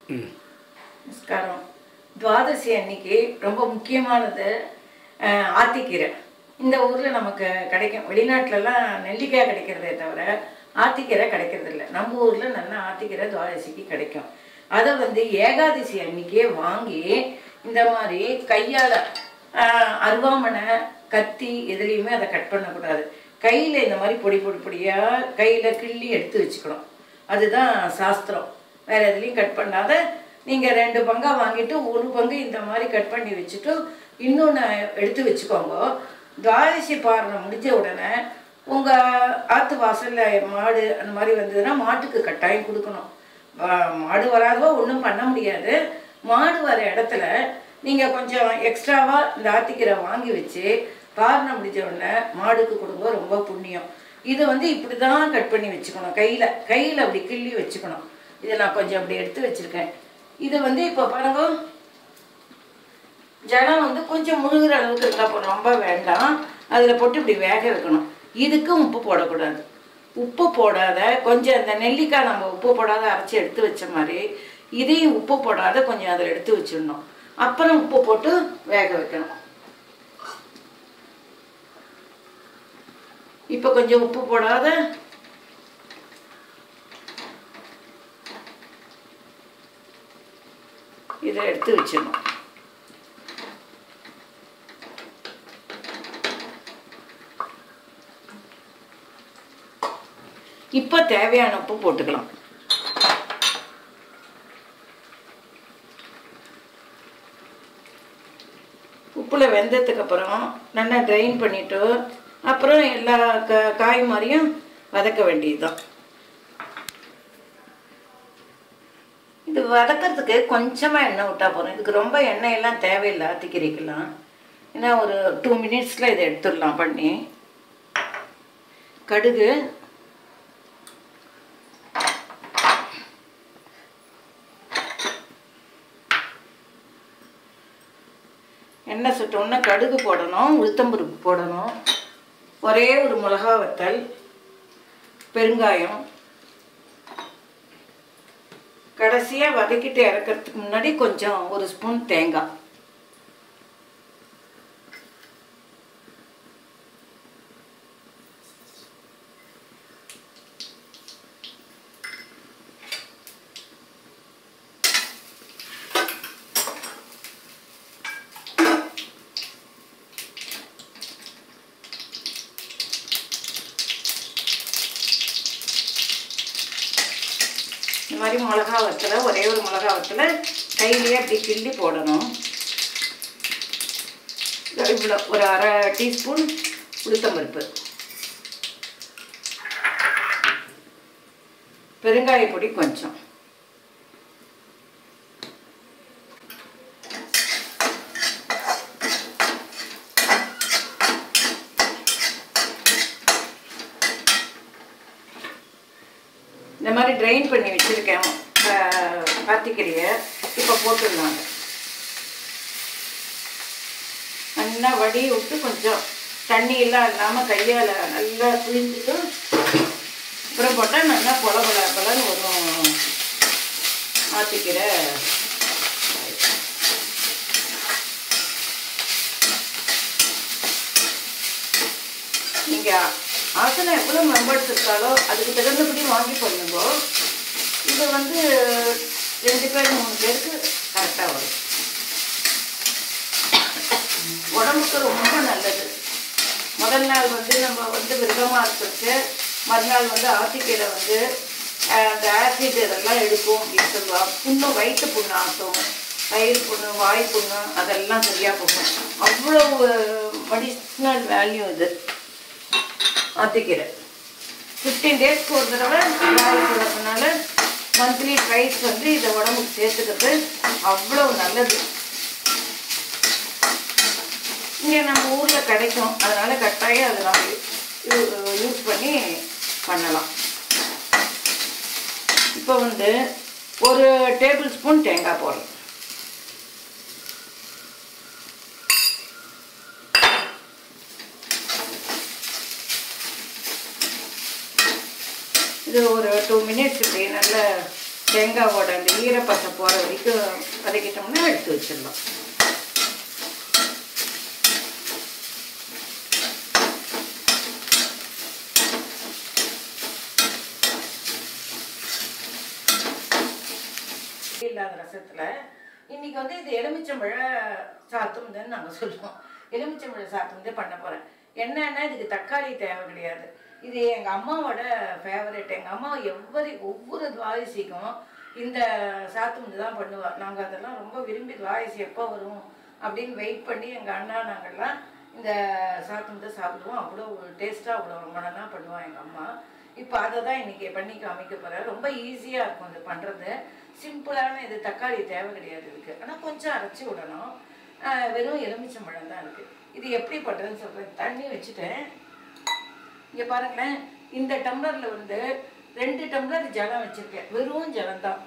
நமஸ்காரம் துவாதசி அன்னைக்கு ரொம்ப முக்கியமானது அஹ், ஆத்திக்கீரை இந்த ஊரில் நமக்கு கிடைக்கும் வெளிநாட்டிலலாம் நெல்லிக்காய் கிடைக்கிறதே தவிர ஆத்திக்கீரை கிடைக்கிறது இல்லை நம்ம ஊரில் நல்லா ஆத்திக்கீரை துவாதசிக்கு கிடைக்கும் அதை வந்து ஏகாதசி அன்னைக்கே வாங்கி இந்த மாதிரி கையால் அருவாமனை கத்தி எதுலேயுமே அதை கட் பண்ணக்கூடாது கையில் இந்த மாதிரி பொடி பொடி பொடியாக கையில் கிள்ளி எடுத்து வச்சுக்கணும் அதுதான் சாஸ்திரம் வேறு எதுலேயும் கட் பண்ணாத நீங்கள் ரெண்டு பங்காக வாங்கிட்டு ஒரு பங்கு இந்த மாதிரி கட் பண்ணி வச்சுட்டு இன்னொன்று எடுத்து வச்சுக்கோங்க துவாதசி பாரணை முடிஞ்ச உடனே உங்கள் ஆற்று வாசலில் மாடு அந்த மாதிரி வந்ததுன்னா மாட்டுக்கு கட்டாயம் கொடுக்கணும் வா- மாடு வராதோ ஒன்றும் பண்ண முடியாது மாடு வர இடத்துல நீங்கள் கொஞ்சம் எக்ஸ்ட்ராவாக இந்த ஆத்திக்கீரை வாங்கி வச்சு பாரணை முடிஞ்ச உடனே மாடுக்கு கொடுங்க ரொம்ப புண்ணியம் இது வந்து இப்படி தான் கட் பண்ணி வச்சுக்கணும் கையில் கையில் அப்படி கிள்ளி வச்சுக்கணும் இதை நான் கொஞ்சம் அப்படி எடுத்து வச்சுருக்கேன் இது வந்து இப்போ பாருங்க ஜலம் வந்து கொஞ்சம் முழுகிற அளவுக்கு இருந்தால் போதும் ரொம்ப வேண்டாம் அதில் போட்டு இப்படி வேக வைக்கணும் இதுக்கும் உப்பு போடக்கூடாது உப்பு போடாத கொஞ்சம் இந்த நெல்லிக்காய் நம்ம உப்பு போடாத அரைச்சி எடுத்து வச்ச மாதிரி இதையும் உப்பு போடாத கொஞ்சம் அதில் எடுத்து வச்சிடணும் அப்புறம் உப்பு போட்டு வேக வைக்கணும் இப்போ கொஞ்சம் உப்பு போடாத இதை எடுத்து வச்சிடணும் இப்போ தேவையான உப்பு போட்டுக்கலாம் உப்புல வெந்ததுக்கு அப்புறம் நல்லா ட்ரைன் பண்ணிட்டு அப்புறம் எல்லா க காய் மாதிரியும் வதக்க வேண்டியதுதான் இது வதக்கிறதுக்கு கொஞ்சமாக எண்ணெய் விட்டால் போதும் இதுக்கு ரொம்ப எண்ணெய் எல்லாம் தேவையில்லை அத்திக்கீரைக்கெல்லாம் ஏன்னா ஒரு டூ மினிட்ஸில் இதை எடுத்துடலாம் பண்ணி கடுகு எண்ணெய் சுட்டோன்னா கடுகு போடணும் உளுத்தம்பருப்பு போடணும் ஒரே ஒரு மிளகா வத்தல் பெருங்காயம் கடைசியாக வதக்கிட்டு இறக்கிறதுக்கு முன்னாடி கொஞ்சம் ஒரு ஸ்பூன் தேங்காய் இந்த மாதிரி மிளகா வத்தலை ஒரே ஒரு மிளகா வத்தலை கையிலேயே அப்படி கிள்ளி போடணும் இதோ இவ்வளோ ஒரு அரை டீஸ்பூன் உளுத்தம்பருப்பு பெருங்காய பொடி கொஞ்சம் இந்த மாதிரி ட்ரைன் பண்ணி வச்சுருக்கேன் பாத்திக்கறியை இப்போ போட்டுடலாங்க நல்லா வடி விட்டு கொஞ்சம் தண்ணி எல்லாம் இல்லாமல் கையால் நல்லா பிழிஞ்சிட்டு அப்புறம் போட்டால் நல்லா பொல பொல பொலன்னு வரும் ஆத்திக்கீரை நீங்கள் ஆசனம் எவ்வளோ மெம்பர்ஸ் இருக்காலோ அதுக்கு தகுந்தபடி வாங்கி பண்ணுங்க இது வந்து ரெண்டு பேர் மூணு பேருக்கு கரெக்டாக வரும் உடம்புக்கு ரொம்ப நல்லது முதல் நாள் வந்து நம்ம வந்து விரதமாக இருக்கிறது மறுநாள் வந்து ஆத்திக்கீரை வந்து அஹ், அந்த ஆசிட் இதெல்லாம் எடுக்கும் அப்படின்னு சொல்லுவா புண்ணு வயிற்று புண்ணு ஆட்டும் வயிறு புண்ணு வாய் புண்ணு அதெல்லாம் சரியாக போகும் அவ்வளோ மெடிசினல் வேல்யூ இது ஆத்திக்கீரை ஃபிஃப்டீன் டேஸ்க்கு ஒரு தடவை வேலை கொடுக்கறதுனால மந்த்லி ப்ரைஸ் வந்து இதை உடம்புக்கு சேர்த்துக்கிறது அவ்வளோ நல்லது இங்கே நம்ம ஊரில் கிடைக்கும் அதனால் கட்டாயம் அதை நம்ம யூஸ் பண்ணி பண்ணலாம் இப்போ வந்து ஒரு டேபிள் ஸ்பூன் தேங்காய் போடுறோம் இது ஒரு டூ மினிட்ஸ் இப்படி நல்லா தேங்காவோட அந்த ஈரப்பசை போகிற வரைக்கும் வதக்கிட்டோம்னா எடுத்து வச்சிடலாம் இல்லாத ரசத்தில் இன்னைக்கு வந்து இது எலுமிச்சம்பழ சாத்தும்துன்னு நாங்கள் சொல்லுவோம் எலுமிச்சம்பழ சாத்தும்து பண்ண போகிறேன் என்னன்னா இதுக்கு தக்காளி தேவை கிடையாது இது எங்கள் அம்மாவோட ஃபேவரட் எங்கள் அம்மா எவ்வளவு ஒவ்வொரு துவாதசிக்கும் இந்த சாத்தும்து தான் பண்ணுவாள் நாங்கள் அதெல்லாம் ரொம்ப விரும்பி துவாதசி எப்போ வரும் அப்படின்னு வெயிட் பண்ணி எங்கள் அண்ணா நாங்கள்லாம் இந்த சாத்தும்து சாப்பிடுவோம் அவ்வளோ டேஸ்ட்டாக அவ்வளோ ரொம்ப நல்லா பண்ணுவான் எங்கள் அம்மா இப்போ அதை தான் இன்றைக்கி பண்ணி காமிக்க போகிறேன் ரொம்ப ஈஸியாக இருக்கும் இது பண்ணுறது சிம்பிளான இது தக்காளி தேவை கிடையாது இதுக்கு ஆனால் கொஞ்சம் அரைச்சி விடணும் ஆஹ் வெறும் எலுமிச்சம்பழம் தான் இருக்குது இது எப்படி பண்ணுறதுன்னு சொல்கிறேன் தண்ணி வச்சுட்டேன் இங்கே பாருங்களேன் இந்த டம்ளரில் வந்து ரெண்டு டம்ளர் ஜலம் வச்சுருக்கேன் வெறும் ஜலம் தான்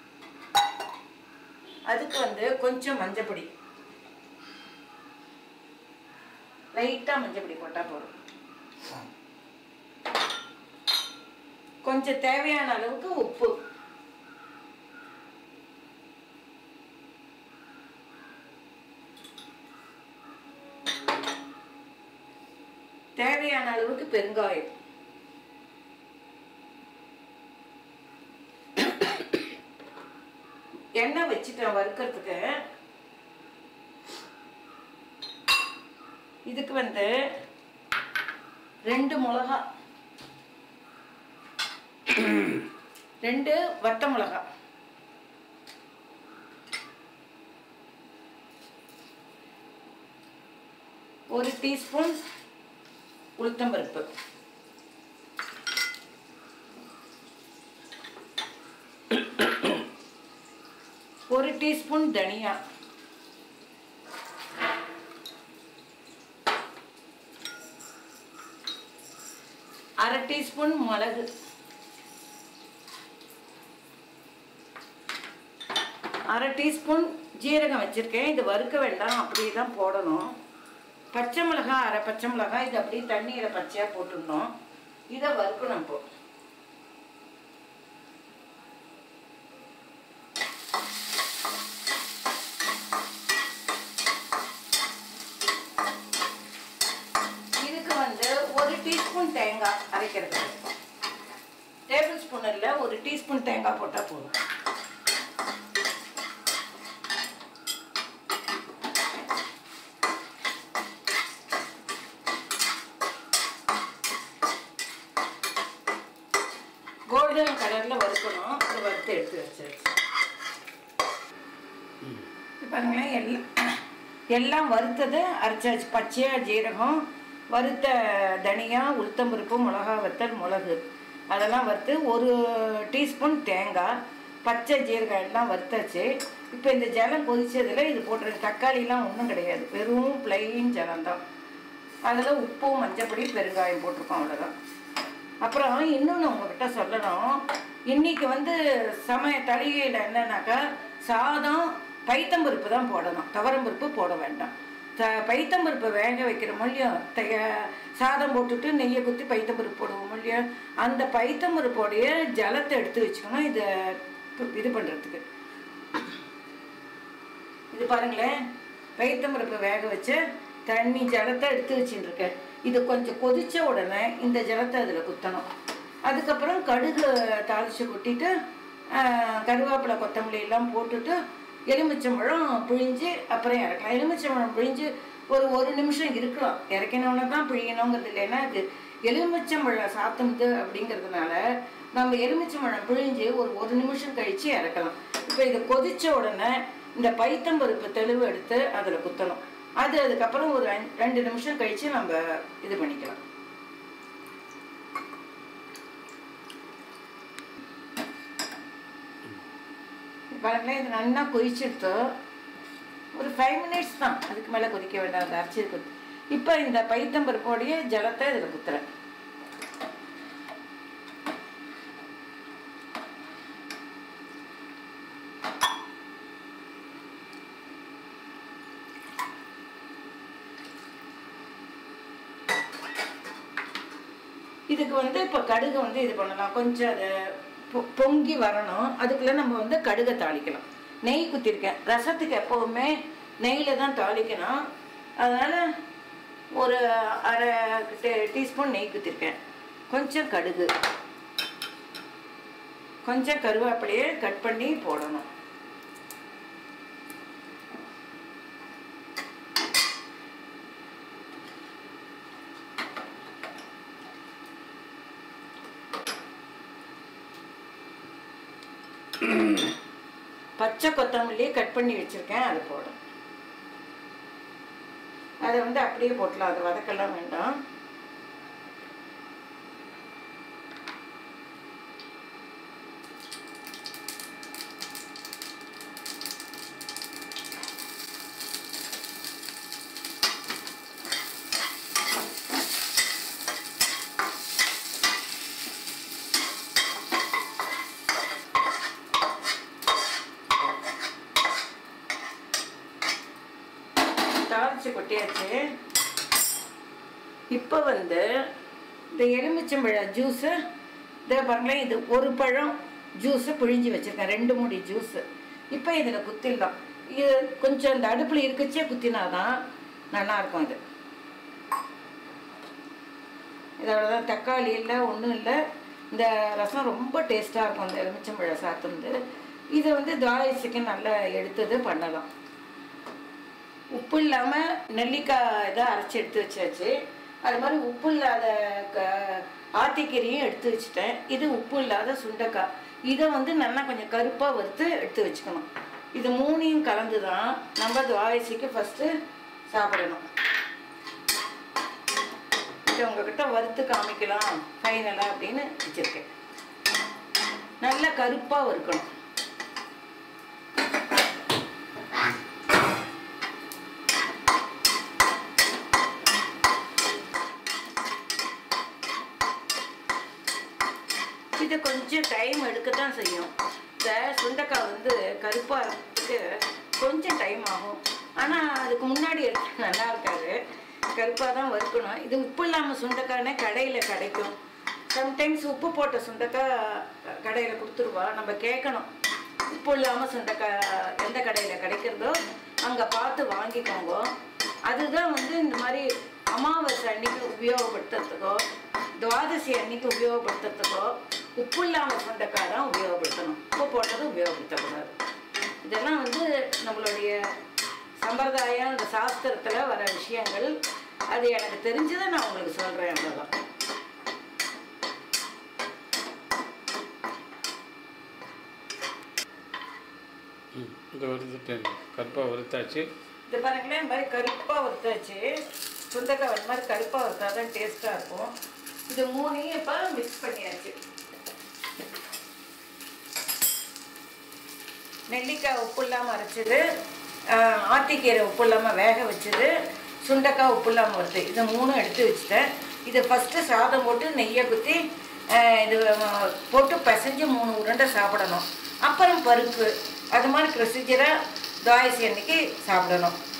அதுக்கு வந்து கொஞ்சம் மஞ்சப்பொடி லைட்டாக மஞ்சப்பொடி போட்டால் போதும் கொஞ்சம் தேவையான அளவுக்கு உப்பு தேவையான அளவுக்கு பெருங்காயம் எண்ணெய் வச்சுட்டேன் வறுக்கிறதுக்கு இதுக்கு வந்து ரெண்டு மிளகா ரெண்டு வட்ட மிளகா ஒரு டீஸ்பூன் உளுத்தம்பருப்பு ஒரு டீஸ்பூன் தனியா அரை டீஸ்பூன் மிளகு அரை டீஸ்பூன் ஜீரகம் வச்சுருக்கேன் இது வறுக்க வேண்டாம் அப்படியே தான் போடணும் பச்சை மிளகாய் அரை பச்சை மிளகாய் இது அப்படியே தண்ணியில் பச்சையாக போட்டுருந்தோம் இதை வறுக்கணும் இப்போ இதுக்கு வந்து ஒரு டீஸ்பூன் தேங்காய் அரைக்கிறது டேபிள் ஸ்பூன் இல்லை ஒரு டீஸ்பூன் தேங்காய் போட்டால் போதும் கோல்டன் கலரில் வறுக்கணும் அதை வறுத்து எடுத்து வச்சாச்சு இது பாருங்களேன் எல்லாம் எல்லாம் வறுத்தது அரைச்சாச்சு பச்சையாக ஜீரகம் வறுத்த தனியா உளுத்தம்பருப்பு மிளகா வத்தல் மிளகு அதெல்லாம் வறுத்து ஒரு டீஸ்பூன் தேங்காய் பச்சை ஜீரகம் எல்லாம் வறுத்தாச்சு இப்போ இந்த ஜலம் கொதிச்சதில் இது போட்டுருக்கு தக்காளிலாம் ஒன்றும் கிடையாது வெறும் பிளெயின் ஜலம் தான் அதில் உப்பு மஞ்சப்பொடி பெருங்காயம் போட்டிருக்கோம் அவ்வளோதான் அப்புறம் இன்னொன்று உங்ககிட்ட சொல்லணும் இன்னைக்கு வந்து சமய தளிகையில் என்னன்னாக்கா சாதம் பைத்தம்பருப்பு தான் போடணும் துவரம்பருப்பு போட வேண்டாம் த பைத்தம்பருப்பு வேக வைக்கிறோமோ இல்லையோ தைய சாதம் போட்டுட்டு நெய்யை குத்தி பைத்தம்பருப்பு போடுவோம் இல்லையோ அந்த பைத்தம்பருப்போடைய ஜலத்தை எடுத்து வச்சுக்கணும் இதை இது பண்ணுறதுக்கு இது பாருங்களேன் பைத்தம்பருப்பு வேக வச்சு தண்ணி ஜலத்தை எடுத்து வச்சுட்டு இருக்கேன் இது கொஞ்சம் கொதிச்ச உடனே இந்த ஜலத்தை அதில் குத்தணும் அதுக்கப்புறம் கடுகு தாளித்து கொட்டிட்டு ஆஹ், கருவேப்பிலை கொத்தமல்லி எல்லாம் போட்டுட்டு எலுமிச்சம்பழம் பிழிஞ்சு அப்புறம் இறக்கலாம் எலுமிச்சம்பழம் பிழிஞ்சு ஒரு ஒரு நிமிஷம் இருக்கலாம் இறக்கினோன்னு தான் பிழியணுங்கிறது இல்லைன்னா இது எலுமிச்சம்பழம் சாத்துமுது அப்படிங்கிறதுனால நம்ம எலுமிச்சம்பழம் பிழிஞ்சு ஒரு ஒரு நிமிஷம் கழித்து இறக்கலாம் இப்போ இது கொதிச்ச உடனே இந்த பைத்தம்பருப்பு தெளிவு எடுத்து அதில் குத்தணும் அது அதுக்கப்புறம் ஒரு அஞ்சு- ரெண்டு நிமிஷம் கழித்து நம்ம இது பண்ணிக்கலாம் பாருங்களேன் இது நல்லா கொதிச்சிடுத்து ஒரு ஃபைவ் மினிட்ஸ் தான் அதுக்கு மேலே கொதிக்க வேண்டாம் அதை அரைச்சி கொத்து இப்போ இந்த பைத்தம்பருப்போடைய ஜலத்தை இதில் குத்துறேன் இதுக்கு வந்து இப்போ கடுகு வந்து இது பண்ணலாம் கொஞ்சம் அதை பொ- பொங்கி வரணும் அதுக்குள்ளே நம்ம வந்து கடுகை தாளிக்கலாம் நெய் குத்திருக்கேன் ரசத்துக்கு எப்போவுமே நெய்யில் தான் தாளிக்கணும் அதனால் ஒரு அரை டீ- டீஸ்பூன் நெய் குத்திருக்கேன் கொஞ்சம் கடுகு கொஞ்சம் கருவேப்பிலையே கட் பண்ணி போடணும் பச்சை கொத்தமல்லியே கட் பண்ணி வச்சுருக்கேன் அது போடும் அதை வந்து அப்படியே போட்டலாம் அது வதக்கலாம் வேண்டாம் தாளிச்சு கொட்டியாச்சு இப்போ வந்து இந்த எலுமிச்சம்பழ ஜூஸு இதை பாருங்களேன் இது ஒரு பழம் ஜூஸு பிழிஞ்சு வச்சுருக்கேன் ரெண்டு மூடி ஜூஸு இப்போ இதில் குத்திடலாம் இது கொஞ்சம் இந்த அடுப்பில் இருக்கச்சே குத்தினாதான் நல்லா இருக்கும் இது இதோட தான் தக்காளி இல்லை ஒன்றும் இல்லை இந்த ரசம் ரொம்ப டேஸ்ட்டாக இருக்கும் இந்த எலுமிச்சம்பழ சாத்து வந்து இதை வந்து தாயசிக்கு நல்லா எடுத்தது பண்ணலாம் உப்பு இல்லாமல் நெல்லிக்காய் இதை அரைச்சி எடுத்து வச்சாச்சு அது மாதிரி உப்பு இல்லாத க ஆத்திக்கீரையும் எடுத்து வச்சுட்டேன் இது உப்பு இல்லாத சுண்டைக்காய் இதை வந்து நல்லா கொஞ்சம் கருப்பாக வறுத்து எடுத்து வச்சுக்கணும் இது மூணையும் கலந்து தான் நம்ம துவாயசிக்கு ஃபஸ்ட்டு சாப்பிடணும் இதை உங்ககிட்ட வறுத்து காமிக்கலாம் ஃபைனலாக அப்படின்னு வச்சுருக்கேன் நல்லா கருப்பாக வறுக்கணும் இது கொஞ்சம் டைம் எடுக்க தான் செய்யும் இந்த சுண்டைக்காய் வந்து கருப்பாகிறதுக்கு கொஞ்சம் டைம் ஆகும் ஆனால் அதுக்கு முன்னாடி எடுத்து நல்லா இருக்காது கருப்பாக தான் வறுக்கணும் இது உப்பு இல்லாமல் சுண்டைக்காய்னே கடையில் கிடைக்கும் சம்டைம்ஸ் உப்பு போட்ட சுண்டைக்காய் கடையில் கொடுத்துருவா நம்ம கேட்கணும் உப்பு இல்லாமல் சுண்டைக்காய் எந்த கடையில் கிடைக்கிறதோ அங்கே பார்த்து வாங்கிக்கோங்க அதுதான் வந்து இந்த மாதிரி அமாவாசை அன்னைக்கு உபயோகப்படுத்துறதுக்கோ துவாதசி அன்னைக்கு உபயோகப்படுத்துறதுக்கோ உப்பு இல்லாமல் சுண்டைக்காய் தான் உபயோகப்படுத்தணும் உப்பு போட்டது உபயோகப்படுத்தக்கூடாது இதெல்லாம் வந்து நம்மளுடைய சம்பிரதாயம் இந்த சாஸ்திரத்தில் வர விஷயங்கள் அது எனக்கு தெரிஞ்சதை நான் உங்களுக்கு சொல்கிறேன் அவ்வளோதான் ம் இது வறுத்துட்டு கருப்பாக வறுத்தாச்சு இது பாருங்களேன் இந்த மாதிரி கருப்பாக வறுத்தாச்சு சுண்டைக்காய் இந்த மாதிரி கருப்பாக வறுத்தா தான் டேஸ்ட்டாக இருக்கும் இது மூணையும் இப்போ மிக்ஸ் பண்ணியாச்சு நெல்லிக்காய் உப்பு இல்லாமல் அரைச்சது ஆஹ், ஆத்திக்கீரை உப்பு இல்லாமல் வேக வச்சது சுண்டைக்காய் உப்பு இல்லாமல் வருது இது மூணும் எடுத்து வச்சுட்டேன் இதை ஃபஸ்ட்டு சாதம் போட்டு நெய்யை குத்தி ஆஹ், இது ஆஹ், போட்டு பிசைஞ்சு மூணு உருண்டை சாப்பிடணும் அப்புறம் பருப்பு அது மாதிரி ப்ரொசீஜராக துவாயசி அன்னைக்கு சாப்பிடணும்